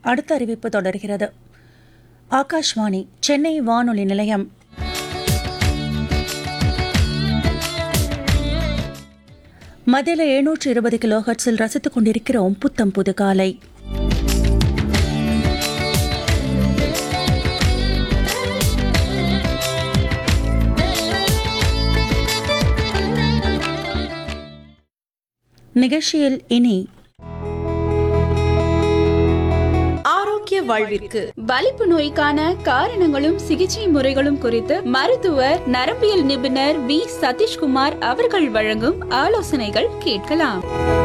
அடுத்த அறிவிப்பு தொடர்கிறது ஆகாஷ்வாணி சென்னை வானொலி நிலையம் மதியில எழுநூற்று இருபது கிலோ ஹர்ட்ஸில் ரசித்துக் கொண்டிருக்கிறோம் புத்தம் புது காலை நிகழ்ச்சியில் இனி ஆரோக்கிய வாழ்விற்கு வலிப்பு நோய்க்கான காரணங்களும் சிகிச்சை முறைகளும் குறித்து மருத்துவர் நரம்பியல் நிபுணர் வி சதீஷ்குமார் அவர்கள் வழங்கும் ஆலோசனைகள் கேட்கலாம்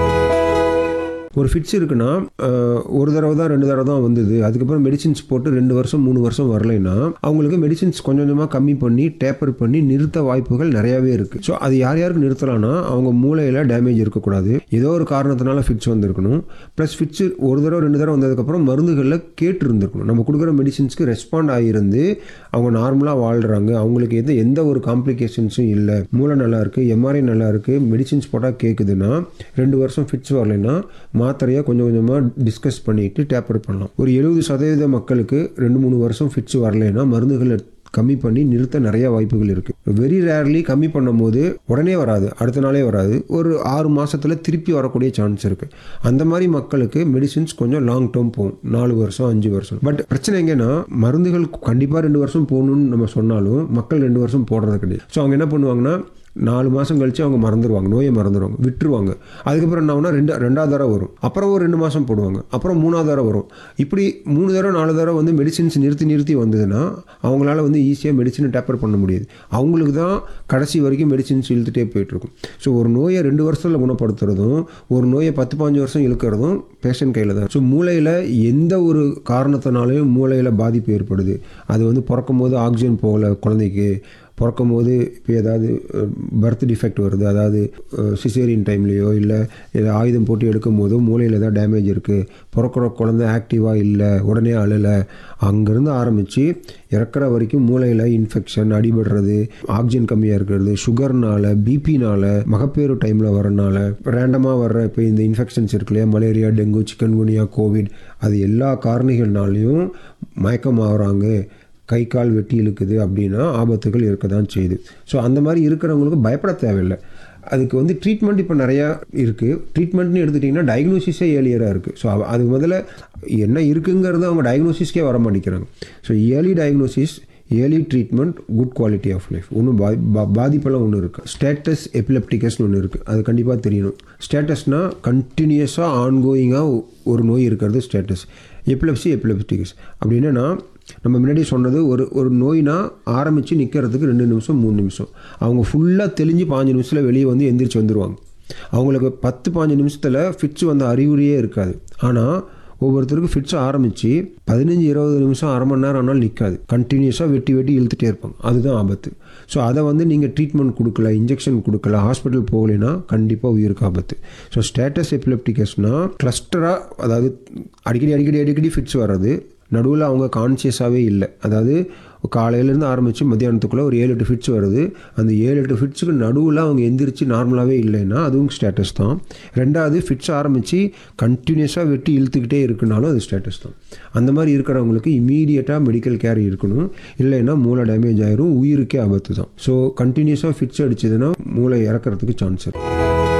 ஒரு ஃபிட்ஸ் இருக்குன்னா அஹ், ஒரு தடவை தான் ரெண்டு தடவை தான் வந்தது அதுக்கப்புறம் மெடிசின்ஸ் போட்டு ரெண்டு வருஷம் மூணு வருஷம் வரலைன்னா அவங்களுக்கு மெடிசின்ஸ் கொஞ்சம் கொஞ்சமாக கம்மி பண்ணி டேப்பர் பண்ணி நிறுத்த வாய்ப்புகள் நிறையாவே இருக்குது ஸோ அது யார் யாருக்கு நிறுத்தலாம்னா அவங்க மூளையில் டேமேஜ் இருக்கக்கூடாது ஏதோ ஒரு காரணத்தினால ஃபிட்ஸ் வந்திருக்கணும் ப்ளஸ் ஃபிட்ஸ் ஒரு தடவை ரெண்டு தடவை வந்ததுக்கப்புறம் மருந்துகளில் கேட்டு இருந்திருக்கணும் நம்ம கொடுக்குற மெடிசின்ஸ்க்கு ரெஸ்பாண்ட் ஆகியிருந்து அவங்க நார்மலாக வாழ்கிறாங்க அவங்களுக்கு எந்த எந்த ஒரு காம்ப்ளிகேஷன்ஸும் இல்லை மூளை நல்லா இருக்குது எம்ஆர்ஐ நல்லா இருக்குது மெடிசின்ஸ் போட்டால் கேட்குதுன்னா ரெண்டு வருஷம் ஃபிட்ஸ் வரலைன்னா மாத்திரையாக கொஞ்சம் கொஞ்சமாக டிஸ்கஸ் பண்ணிட்டு டேப்பர் பண்ணலாம் ஒரு எழுபது சதவீத மக்களுக்கு ரெண்டு மூணு வருஷம் ஃபிட்ஸ் வரலைன்னா மருந்துகள் கம்மி பண்ணி நிறுத்த நிறைய வாய்ப்புகள் இருக்குது வெரி ரேர்லி கம்மி பண்ணும்போது உடனே வராது அடுத்த நாளே வராது ஒரு ஆறு மாசத்துல திருப்பி வரக்கூடிய சான்ஸ் இருக்குது அந்த மாதிரி மக்களுக்கு மெடிசின்ஸ் கொஞ்சம் லாங் டேர்ம் போகும் நாலு வருஷம் அஞ்சு வருஷம் பட் பிரச்சனை எங்கன்னா மருந்துகள் கண்டிப்பாக ரெண்டு வருஷம் போகணும்னு நம்ம சொன்னாலும் மக்கள் ரெண்டு வருஷம் போடுறது கிடையாது ஸோ அவங்க என்ன பண்ணுவாங்கன்னா நாலு மாதம் கழிச்சு அவங்க மறந்துடுவாங்க நோயை மறந்துடுவாங்க விட்டுருவாங்க அதுக்கப்புறம் என்ன ஆகுனா ரெண்டு ரெண்டாவது தடவை வரும் அப்புறம் ஒரு ரெண்டு மாதம் போடுவாங்க அப்புறம் மூணாவது தடவை வரும் இப்படி மூணு தடவை நாலு தடவை வந்து மெடிசின்ஸ் நிறுத்தி நிறுத்தி வந்ததுன்னா அவங்களால வந்து ஈஸியாக மெடிசினை டேப்பர் பண்ண முடியாது அவங்களுக்கு தான் கடைசி வரைக்கும் மெடிசின்ஸ் இழுத்துட்டே போயிட்டுருக்கும் ஸோ ஒரு நோயை ரெண்டு வருஷத்தில் குணப்படுத்துறதும் ஒரு நோயை பத்து பாஞ்சு வருஷம் இழுக்கிறதும் பேஷண்ட் கையில் தான் ஸோ மூளையில் எந்த ஒரு காரணத்தினாலையும் மூளையில் பாதிப்பு ஏற்படுது அது வந்து பிறக்கும் போது ஆக்சிஜன் போகல குழந்தைக்கு பிறக்கும் போது இப்போ ஏதாவது பர்த் டிஃபெக்ட் வருது அதாவது சிசேரியன் டைம்லேயோ இல்லை ஏதோ ஆயுதம் போட்டு எடுக்கும் போதோ மூளையில் ஏதாவது டேமேஜ் இருக்குது பிறக்கிற குழந்தை ஆக்டிவாக இல்லை உடனே அழலை அங்கேருந்து ஆரம்பித்து இறக்குற வரைக்கும் மூளையில் இன்ஃபெக்ஷன் அடிபடுறது ஆக்சிஜன் கம்மியாக இருக்கிறது சுகர்னால பிபினால மகப்பேறு டைமில் வரனால ரேண்டமாக வர்ற இப்போ இந்த இன்ஃபெக்ஷன்ஸ் இருக்கு இல்லையா மலேரியா டெங்கு சிக்கன்குனியா கோவிட் அது எல்லா காரணிகள்னாலையும் மயக்கம் ஆகுறாங்க கை கால் வெட்டி இழுக்குது அப்படின்னா ஆபத்துகள் இருக்க தான் செய்யுது ஸோ அந்த மாதிரி இருக்கிறவங்களுக்கு பயப்பட தேவையில்லை அதுக்கு வந்து ட்ரீட்மெண்ட் இப்போ நிறையா இருக்குது ட்ரீட்மெண்ட்னு எடுத்துட்டிங்கன்னா டயக்னோசிஸே ஏர்லியராக இருக்குது ஸோ அது முதல்ல என்ன இருக்குங்கிறது அவங்க டயக்னோசிஸ்க்கே வர மாட்டேங்கிறாங்க so early diagnosis early treatment good quality of life ஒன்றும் பா பா- பாதிப்பெல்லாம் ஒன்று இருக்குது ஸ்டேட்டஸ் எபிலெப்டிகஸ்னு ஒன்று இருக்குது அது கண்டிப்பாக தெரியணும் ஸ்டேட்டஸ்னால் கண்டினியூஸாக ஆன்கோயிங்காக ஒரு நோய் இருக்கிறது ஸ்டேட்டஸ் எபிலெப்சி எபிலெப்டிகஸ் அப்படின்னா நம்ம முன்னாடி சொன்னது ஒரு ஒரு நோய்னா ஆரம்பித்து நிற்கிறதுக்கு ரெண்டு நிமிஷம் மூணு நிமிஷம் அவங்க ஃபுல்லாக தெளிஞ்சு பாஞ்சு நிமிஷத்தில் வெளியே வந்து எந்திரிச்சு வந்துடுவாங்க அவங்களுக்கு பத்து பாஞ்சு நிமிஷத்தில் ஃபிட்ஸ் வந்த அறிகுறியே இருக்காது ஆனால் ஒவ்வொருத்தருக்கும் ஃபிட்ஸ் ஆரம்பித்து பதினஞ்சு இருபது நிமிஷம் அரை மணி நேரம் ஆனாலும் நிற்காது கண்டினியூஸாக வெட்டி வெட்டி இழுத்துட்டே இருப்பாங்க அதுதான் ஆபத்து ஸோ அதை வந்து நீங்கள் ட்ரீட்மெண்ட் கொடுக்கல இன்ஜெக்ஷன் கொடுக்கல ஹாஸ்பிட்டல் போகலைன்னா கண்டிப்பாக உயிருக்கு ஆபத்து ஸோ ஸ்டேட்டஸ் எபிலெப்டிகஸ்னால் கிளஸ்டராக அதாவது அடிக்கடி அடிக்கடி அடிக்கடி ஃபிட்ஸ் வர்றது நடுவில் அவங்க கான்சியஸாகவே இல்லை அதாவது காலையிலேருந்து ஆரம்பித்து மத்தியானத்துக்குள்ளே ஒரு ஏழு எட்டு ஃபிட்ஸ் வருது அந்த ஏழு எட்டு ஃபிட்ஸுக்கு நடுவில் அவங்க எந்திரிச்சு நார்மலாகவே இல்லைன்னா அதுவும் ஸ்டேட்டஸ் தான் ரெண்டாவது ஃபிட்ஸ் ஆரம்பித்து கண்டினியூஸாக வெட்டி இழுத்துக்கிட்டே இருக்குனாலும் அது ஸ்டேட்டஸ் தான் அந்த மாதிரி இருக்கிறவங்களுக்கு இமீடியட்டாக மெடிக்கல் கேர் இருக்கணும் இல்லைன்னா மூளை டேமேஜ் ஆயிரும் உயிருக்கே ஆபத்து தான் ஸோ கண்டினியூஸாக ஃபிட்ஸ் அடிச்சதுன்னா மூளை இறக்கறதுக்கு சான்ஸ் இருக்கு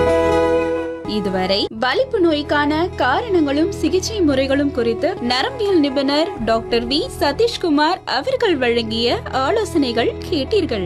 இதுவரை வலிப்பு நோய்க்கான காரணங்களும் சிகிச்சை முறைகளும் குறித்து நரம்பியல் நிபுணர் டாக்டர் வி சதீஷ்குமார் அவர்கள் வழங்கிய ஆலோசனைகள் கேட்டீர்கள்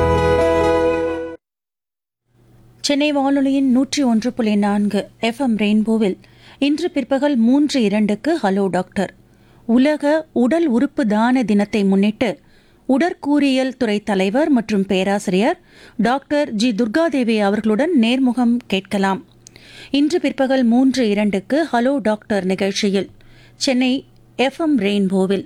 சென்னை வானொலியின் நூற்றி ஒன்று புள்ளி நான்கு எஃப்எம் ரெயின்போவில் இன்று பிற்பகல் மூன்று இரண்டுக்கு ஹலோ டாக்டர் உலக உடல் உறுப்பு தான தினத்தை முன்னிட்டு உடற்கூறியல் துறை தலைவர் மற்றும் பேராசிரியர் டாக்டர் ஜி துர்காதேவி அவர்களுடன் நேர்முகம் கேட்கலாம் இன்று பிற்பகல் மூன்று இரண்டுக்கு ஹலோ டாக்டர் நிகழ்ச்சியில் சென்னை எஃப்எம் ரெயின்போவில்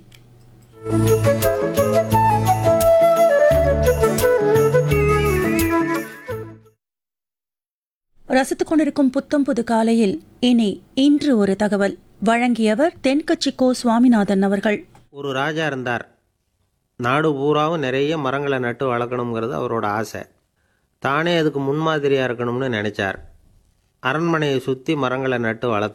ரசித்துக் கொண்டிருக்கும் புத்தம் புது காலையில் இனி இன்று ஒரு தகவல் வழங்கியவர் தென்கட்சி கோ சுவாமிநாதன் அவர்கள் ஒரு ராஜா இருந்தார் நாடு பூராவும் நிறைய மரங்களை நட்டு வளர்க்கணுங்கிறது அவரோட ஆசை தானே அதுக்கு முன்மாதிரியாக இருக்கணும்னு நினச்சார் அரண்மனையை சுற்றி மரங்களை நட்டு வளர்த்து